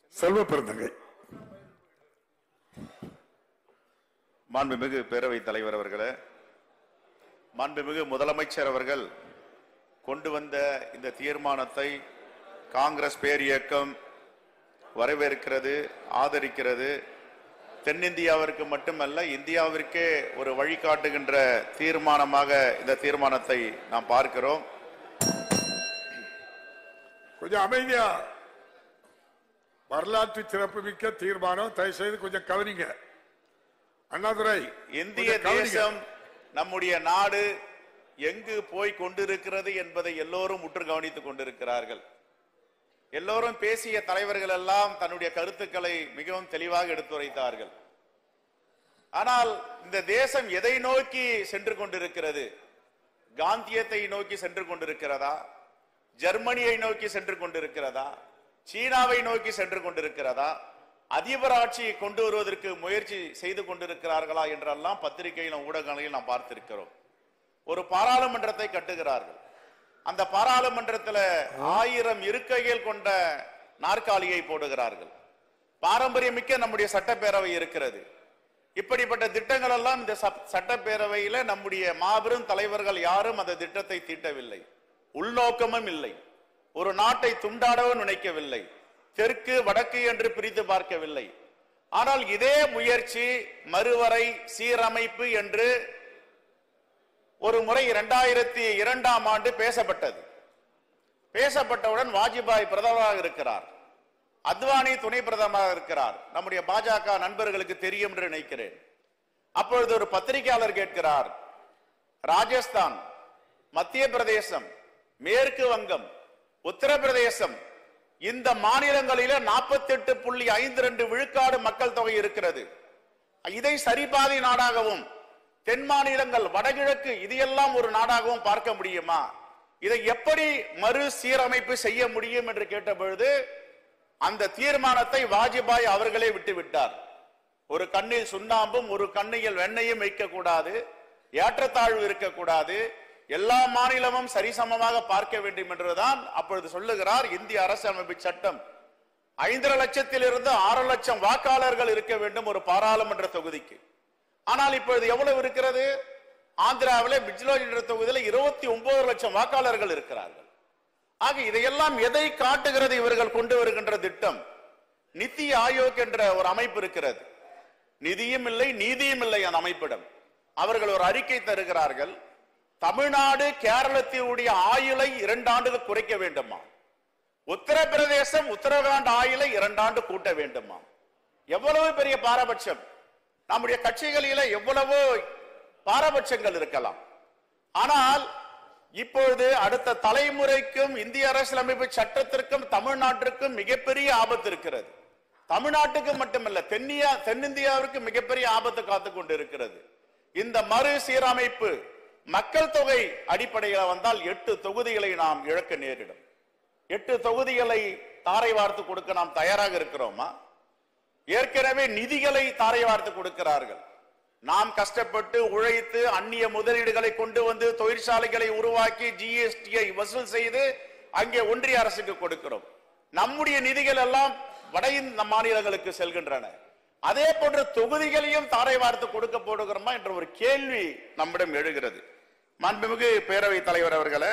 செல்வ பெருந்தகை மாண்புமிகு பேரவைத் தலைவர் அவர்களே மாண்புமிகு முதலமைச்சர் அவர்கள் கொண்டு வந்த இந்த தீர்மானத்தை காங்கிரஸ் பேரியக்கம் வரவேற்கிறது ஆதரிக்கிறது தென்னிந்தியாவிற்கு மட்டுமல்ல இந்தியாவிற்கே ஒரு வழிகாட்டுகின்ற தீர்மானமாக இந்த தீர்மானத்தை நாம் பார்க்கிறோம் கொஞ்சம் அமைதியா வரலாற்று சிறப்புமிக்க தீர்மானம் தயவு செய்து கொஞ்சம் கவனிங்க அண்ணாதுரை இந்திய கொஞ்சம் கவனிங்க. தேசம் நம்முடைய நாடு எங்கு போய் கொண்டிருக்கிறது என்பதை எல்லோரும் உற்று கவனித்துக் கொண்டிருக்கிறார்கள் எல்லோரும் பேசிய தலைவர்கள் எல்லாம் தன்னுடைய கருத்துக்களை மிகவும் தெளிவாக எடுத்துரைத்தார்கள் ஆனால் இந்த தேசம் எதை நோக்கி சென்று கொண்டிருக்கிறது காந்தியத்தை நோக்கி சென்று கொண்டிருக்கிறதா ஜெர்மனியை நோக்கி சென்று கொண்டிருக்கிறதா சீனாவை நோக்கி சென்று கொண்டிருக்கிறதா அதிபர் ஆட்சியை கொண்டு வருவதற்கு முயற்சி செய்து கொண்டிருக்கிறார்களா என்றெல்லாம் பத்திரிகையிலும் ஊடகங்களில் நாம் பார்த்திருக்கிறோம் ஒரு பாராளுமன்றத்தை கட்டுகிறார்கள் அந்த பாராளுமன்றத்தில் ஆயிரம் இருக்கைகள் கொண்ட நாற்காலியை போடுகிறார்கள் பாரம்பரியமிக்க நம்முடைய சட்டப்பேரவை இருக்கிறது இப்படிப்பட்ட திட்டங்கள் எல்லாம் இந்த சப்- சட்டப்பேரவையில நம்முடைய மாபெரும் தலைவர்கள் யாரும் அந்த திட்டத்தை தீட்டவில்லை உள்நோக்கமும் இல்லை ஒரு நாட்டை துண்டாடவும் நினைக்கவில்லை தெற்கு வடக்கு என்று பிரித்து பார்க்கவில்லை ஆனால் இதே முயற்சி மறுவரை சீரமைப்பு என்று ஒரு முறை இரண்டாயிரத்தி இரண்டாம் ஆண்டு பேசப்பட்டது பேசப்பட்டவுடன் வாஜ்பாய் பிரதமராக இருக்கிறார் அத்வானி துணை பிரதமராக இருக்கிறார் நம்முடைய பாஜக நண்பர்களுக்கு தெரியும் என்று நினைக்கிறேன் அப்பொழுது ஒரு பத்திரிகையாளர் கேட்கிறார் ராஜஸ்தான் மத்திய பிரதேசம் மேற்கு வங்கம் உத்தரப்பிரதேசம் இந்த மாநிலங்களில 48.52 புள்ளி ஐந்து ரெண்டு விழுக்காடு மக்கள் தொகை இருக்கிறது இதை சரிபாதி நாடாகவும் தென் மாநிலங்கள் வடகிழக்கு இதையெல்லாம் ஒரு நாடாகவும் பார்க்க முடியுமா இதை எப்படி மறு சீரமைப்பு செய்ய முடியும் என்று கேட்ட பொழுது அந்த தீர்மானத்தை வாஜ்பாய் அவர்களே விட்டு விட்டார் ஒரு கண்ணில் சுண்ணாம்பும் ஒரு கண்ணில் வெண்ணையும் வைக்கக்கூடாது ஏற்றத்தாழ்வு இருக்கக்கூடாது எல்லா மாநிலமும் சரிசமமாக பார்க்க வேண்டும் என்றுதான் அப்பொழுது சொல்லுகிறார் இந்திய அரசியலமைப்பு சட்டம் ஐந்தரை லட்சத்திலிருந்து ஆறு லட்சம் வாக்காளர்கள் இருக்க வேண்டும் ஒரு பாராளுமன்ற தொகுதிக்கு ஆனால் இப்பொழுது எவ்வளவு இருக்கிறது ஆந்திராவிலே பிஜ்லோஜ் என்ற தொகுதியில் இருபத்தி ஒன்பது லட்சம் வாக்காளர்கள் இருக்கிறார்கள் ஆக இதையெல்லாம் எதை காட்டுகிறது இவர்கள் கொண்டு வருகின்ற திட்டம் நித்தி ஆயோக் என்ற ஒரு அமைப்பு இருக்கிறது நிதியும் இல்லை நீதியும் இல்லை அந்த அமைப்பிடம் அவர்கள் ஒரு அறிக்கை தருகிறார்கள் தமிழ்நாடு கேரளத்தினுடைய ஆயுளை இரண்டு ஆண்டுகள் குறைக்க வேண்டுமா உத்தரப்பிரதேசம் உத்தரகாண்ட் ஆயுளை இரண்டு ஆண்டு கூட்ட வேண்டுமா எவ்வளவு பெரிய பாரபட்சம் நம்முடைய கட்சிகளில எவ்வளவோ பாரபட்சங்கள் இருக்கலாம் ஆனால் இப்பொழுது அடுத்த தலைமுறைக்கும் இந்திய அரசியலமைப்பு சட்டத்திற்கும் தமிழ்நாட்டிற்கும் மிகப்பெரிய ஆபத்து இருக்கிறது தமிழ்நாட்டுக்கு மட்டுமல்ல தென்னியா தென்னிந்தியாவிற்கு மிகப்பெரிய ஆபத்து காத்துக் கொண்டிருக்கிறது இந்த மறு சீரமைப்பு மக்கள் தொகை அடிப்படையில் வந்தால் எட்டு தொகுதிகளை நாம் இழக்க நேரிடும் எட்டு தொகுதிகளை தாரை வார்த்து கொடுக்க நாம் தயாராக இருக்கிறோமா ஏற்கனவே நிதிகளை தாரை வார்த்து கொடுக்கிறார்கள் நாம் கஷ்டப்பட்டு உழைத்து அந்நிய முதலீடுகளை கொண்டு வந்து தொழிற்சாலைகளை உருவாக்கி ஜிஎஸ்டியை வசூல் செய்து அங்கே ஒன்றிய அரசுக்கு கொடுக்கிறோம் நம்முடைய நிதிகள் எல்லாம் வட இந்திய மாநிலங்களுக்கு செல்கின்றன அதே போன்ற தொகுதிகளையும் தாரை வார்த்து கொடுக்க போடுகிறோமா என்ற ஒரு கேள்வி நம்மிடம் எழுகிறது மாண்புமிகு பேரவைத் தலைவர் அவர்களே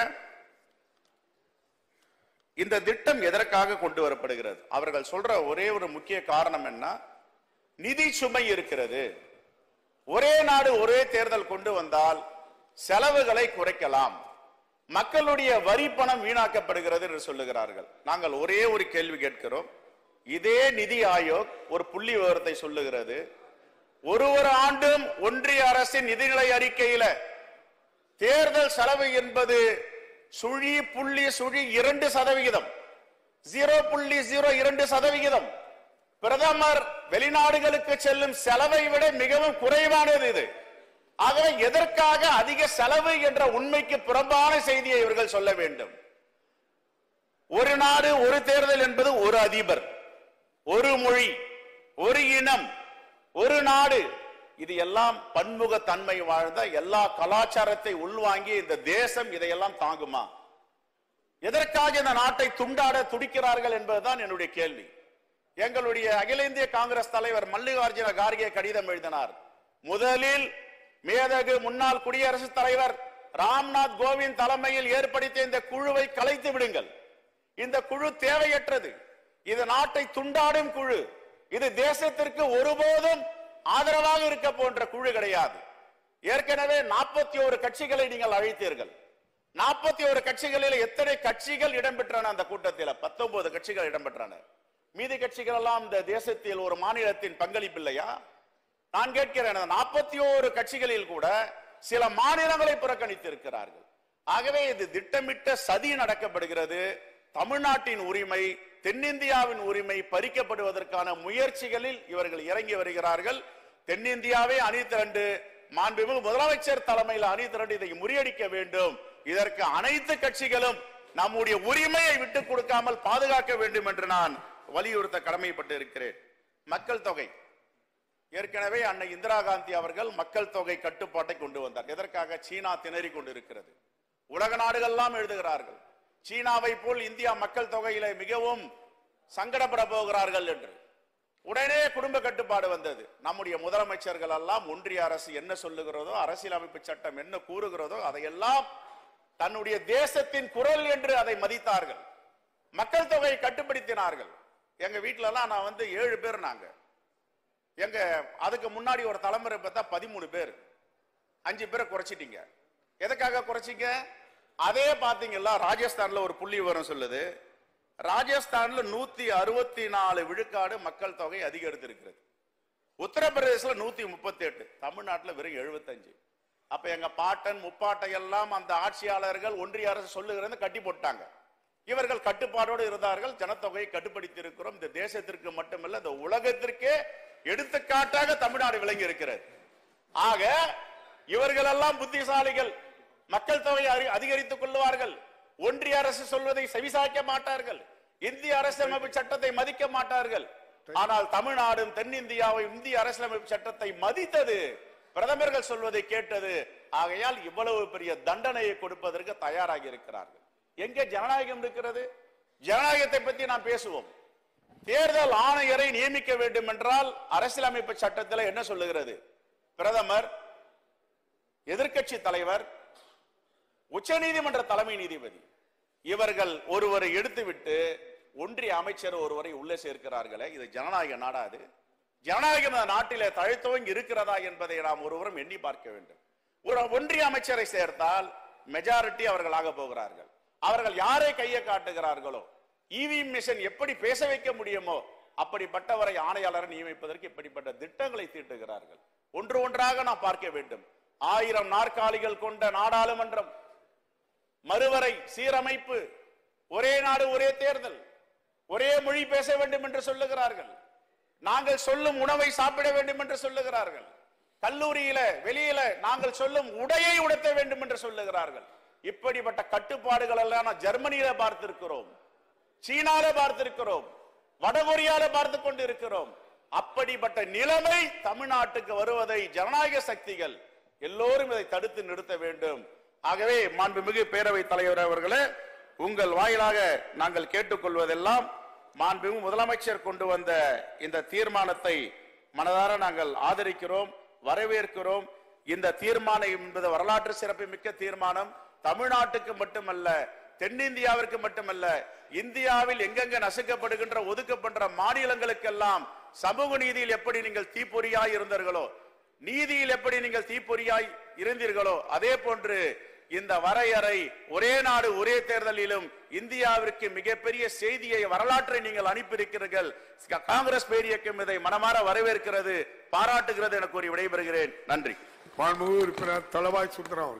இந்த திட்டம் எதற்காக கொண்டு வரப்படுகிறது அவர்கள் சொல்ற ஒரே ஒரு முக்கிய காரணம் என்ன நிதி சுமை இருக்கிறது ஒரே நாடு ஒரே தேர்தல் கொண்டு வந்தால் செலவுகளை குறைக்கலாம் மக்களுடைய வரி பணம் வீணாக்கப்படுகிறது என்று சொல்லுகிறார்கள் நாங்கள் ஒரே ஒரு கேள்வி கேட்கிறோம் இதே நிதி ஆயோக் ஒரு புள்ளி விவரத்தை சொல்லுகிறது ஒரு ஒரு ஆண்டும் ஒன்றிய அரசின் நிதிநிலை அறிக்கையில தேர்தல் செலவு என்பது சுழி புள்ளி சுழி இரண்டு சதவிகிதம் ஜீரோ புள்ளி ஜீரோ இரண்டு சதவிகிதம் பிரதமர் வெளிநாடுகளுக்கு செல்லும் செலவை விட மிகவும் குறைவானது இது ஆகவே எதற்காக அதிக செலவு என்ற உண்மைக்கு புறம்பான செய்தியை இவர்கள் சொல்ல வேண்டும் ஒரு நாடு ஒரு தேர்தல் என்பது ஒரு அதிபர் ஒரு மொழி ஒரு இனம் ஒரு நாடு இது எல்லாம் பன்முகத்தன்மை வாழ்ந்த எல்லா கலாச்சாரத்தை உள்வாங்கிய இந்த தேசம் இதையெல்லாம் தாங்குமா எதற்காக இந்த நாட்டை துண்டாட துடிக்கிறார்கள் என்பதுதான் என்னுடைய கேள்வி எங்களுடைய அகில இந்திய காங்கிரஸ் தலைவர் மல்லிகார்ஜுன கார்கே கடிதம் எழுதினார் முதலில் மேதகு முன்னாள் குடியரசுத் தலைவர் ராம்நாத் கோவிந்த் தலைமையில் ஏற்படுத்திய இந்த குழுவை கலைத்து விடுங்கள் இந்த குழு தேவையற்றது இது நாட்டை துண்டாடும் குழு இது தேசத்திற்கு ஒருபோதும் ஆதரவாக இருக்க போன்ற குழு கிடையாது ஏற்கனவே நாற்பத்தி ஒரு கட்சிகளை நீங்கள் அழைத்தீர்கள் நாற்பத்தி ஒரு கட்சிகளில் எத்தனை கட்சிகள் இடம்பெற்றன அந்த கூட்டத்தில் பத்தொன்பது கட்சிகள் இடம்பெற்றன மீதி கட்சிகள் எல்லாம் இந்த தேசத்தில் ஒரு மாநிலத்தின் பங்களிப்பு இல்லையா நான் கேட்கிறேன் நாற்பத்தி ஓரு கட்சிகளில் கூட சில மாநிலங்களை புறக்கணித்திருக்கிறார்கள் ஆகவே இது திட்டமிட்ட சதி நடக்கப்படுகிறது தமிழ்நாட்டின் உரிமை தென்னிந்தியாவின் உரிமை பறிக்கப்படுவதற்கான முயற்சிகளில் இவர்கள் இறங்கி வருகிறார்கள் தென்னிந்தியாவே அணி திரண்டு மாண்புமிகு முதலமைச்சர் தலைமையில் அணி திரண்டு இதை முறியடிக்க வேண்டும் இதற்கு அனைத்து கட்சிகளும் நம்முடைய உரிமையை விட்டுக் கொடுக்காமல் பாதுகாக்க வேண்டும் என்று நான் வலியுறுத்த கடமைப்பட்டு இருக்கிறேன் மக்கள் தொகை ஏற்கனவே அன்னை இந்திரா காந்தி அவர்கள் மக்கள் தொகை கட்டுப்பாட்டை கொண்டு வந்தார் எதற்காக சீனா திணறி கொண்டிருக்கிறது உலக நாடுகள்லாம் எழுதுகிறார்கள் சீனாவை போல் இந்தியா மக்கள் தொகையில மிகவும் சங்கடப்பட போகிறார்கள் என்று உடனே குடும்ப கட்டுப்பாடு வந்தது நம்முடைய முதலமைச்சர்கள் எல்லாம் ஒன்றிய அரசு என்ன சொல்லுகிறதோ அரசியலமைப்பு சட்டம் என்ன கூறுகிறதோ அதையெல்லாம் தன்னுடைய தேசத்தின் குரல் என்று அதை மதித்தார்கள் மக்கள் தொகையை கட்டுப்படுத்தினார்கள் எங்க வீட்ல எல்லாம் நான் வந்து ஏழு பேர் நாங்க எங்க அதுக்கு முன்னாடி ஒரு தலைமுறை பார்த்தா பதிமூணு பேர் அஞ்சு பேரை குறைச்சிட்டீங்க எதுக்காக குறைச்சிங்க அதே பாத்தீங்களா ராஜஸ்தான்ல ஒரு புள்ளி விவரம் சொல்லுது ராஜஸ்தான்ல நூத்தி அறுபத்தி நாலு விழுக்காடு மக்கள் தொகை அதிகரித்திருக்கிறது உத்தரப்பிரதேசல நூத்தி முப்பத்தி எட்டு தமிழ்நாட்டுல வெறும் எழுபத்தஞ்சு அப்ப எங்க பாட்டன் முப்பாட்டை எல்லாம் அந்த ஆட்சியாளர்கள் ஒன்றிய அரசு சொல்லுகிறது கட்டி போட்டாங்க இவர்கள் கட்டுப்பாடோடு இருந்தார்கள் ஜனத்தொகையை கட்டுப்படுத்தி இருக்கிறோம் இந்த தேசத்திற்கு மட்டுமல்ல இந்த உலகத்திற்கே எடுத்துக்காட்டாக தமிழ்நாடு விளங்கி இருக்கிறது ஆக இவர்கள் எல்லாம் புத்திசாலிகள் மக்கள் தொகையை அறி- அதிகரித்துக் கொள்வார்கள் ஒன்றிய அரசு சொல்வதை செவிசாய்க்க மாட்டார்கள் இந்திய அரசியலமைப்பு சட்டத்தை மதிக்க மாட்டார்கள் ஆனால் தமிழ்நாடும் தென்னிந்தியாவை இந்திய அரசியலமைப்பு சட்டத்தை மதித்தது பிரதமர்கள் சொல்வதை கேட்டது ஆகையால் இவ்வளவு பெரிய தண்டனையை கொடுப்பதற்கு தயாராகி இருக்கிறார்கள் எங்கே ஜனநாயகம் இருக்கிறது ஜனநாயகத்தை பற்றி நாம் பேசுவோம் தேர்தல் ஆணையரை நியமிக்க வேண்டும் என்றால் அரசியலமைப்பு சட்டத்தில் என்ன சொல்லுகிறது பிரதமர் எதிர்க்கட்சி தலைவர் உச்சநீதிமன்ற தலைமை நீதிபதி இவர்கள் ஒருவரை எடுத்துவிட்டு ஒன்றிய அமைச்சர் ஒருவரை உள்ளே சேர்க்கிறார்களே இது ஜனநாயக நாடாது ஜனநாயகம் இந்த நாட்டிலே தழைத்துவங்கி இருக்கிறதா என்பதை நாம் ஒருவரும் எண்ணி பார்க்க வேண்டும் ஒரு ஒன்றிய அமைச்சரை சேர்த்தால் மெஜாரிட்டி அவர்கள் ஆக போகிறார்கள் அவர்கள் யாரை கையை காட்டுகிறார்களோ இவிஎம் மிஷன் எப்படி பேச வைக்க முடியுமோ அப்படிப்பட்டவரை ஆணையாளரை நியமிப்பதற்கு இப்படிப்பட்ட திட்டங்களை தீட்டுகிறார்கள் ஒன்று ஒன்றாக நாம் பார்க்க வேண்டும் ஆயிரம் நாற்காலிகள் கொண்ட நாடாளுமன்றம் மறுவரை சீரமைப்பு ஒரே நாடு ஒரே தேர்தல் ஒரே மொழி பேச வேண்டும் என்று சொல்லுகிறார்கள் நாங்கள் சொல்லும் உணவை சாப்பிட வேண்டும் என்று சொல்லுகிறார்கள் கல்லூரியில வெளியில நாங்கள் சொல்லும் உடையை உடுத்த வேண்டும் என்று சொல்லுகிறார்கள் இப்படிப்பட்ட கட்டுப்பாடுகள் எல்லாம் நான் ஜெர்மனியில பார்த்திருக்கிறோம் சீனால பார்த்திருக்கிறோம் வடகொரியால பார்த்து கொண்டு இருக்கிறோம் அப்படிப்பட்ட நிலைமை தமிழ்நாட்டுக்கு வருவதை ஜனநாயக சக்திகள் எல்லோரும் இதை தடுத்து நிறுத்த வேண்டும் ஆகவே மாண்புமிகு பேரவை தலைவர் அவர்களே உங்கள் வாயிலாக நாங்கள் கேட்டுக்கொள்வதெல்லாம் மாண்புமிகு முதலமைச்சர் கொண்டு வந்த இந்த தீர்மானத்தை மனதார நாங்கள் ஆதரிக்கிறோம் வரவேற்கிறோம் இந்த தீர்மானம் என்பது வரலாற்று சிறப்பு மிக்க தீர்மானம் தமிழ்நாட்டுக்கு மட்டுமல்ல தென்னிந்தியாவிற்கு மட்டுமல்ல இந்தியாவில் எங்கெங்க நசுக்கப்படுகின்ற ஒதுக்கப்படுற மாநிலங்களுக்கெல்லாம் சமூக நீதியில் எப்படி நீங்கள் தீப்பொறியாய் இருந்தீர்களோ நீதியில் எப்படி நீங்கள் தீப்பொறியாய் இருந்தீர்களோ அதே போன்று இந்த வரையறை ஒரே நாடு ஒரே தேர்தலிலும் இந்தியாவிற்கு மிகப்பெரிய செய்தியை வரலாற்றை நீங்கள் அனுப்பியிருக்கிறீர்கள் காங்கிரஸ் பேரியக்கம் இதை மனமாற வரவேற்கிறது பாராட்டுகிறது என கூறி விடைபெறுகிறேன் நன்றி மாண்புமிகு உறுப்பினர் தளவாய் சுந்தரம் அவர்கள்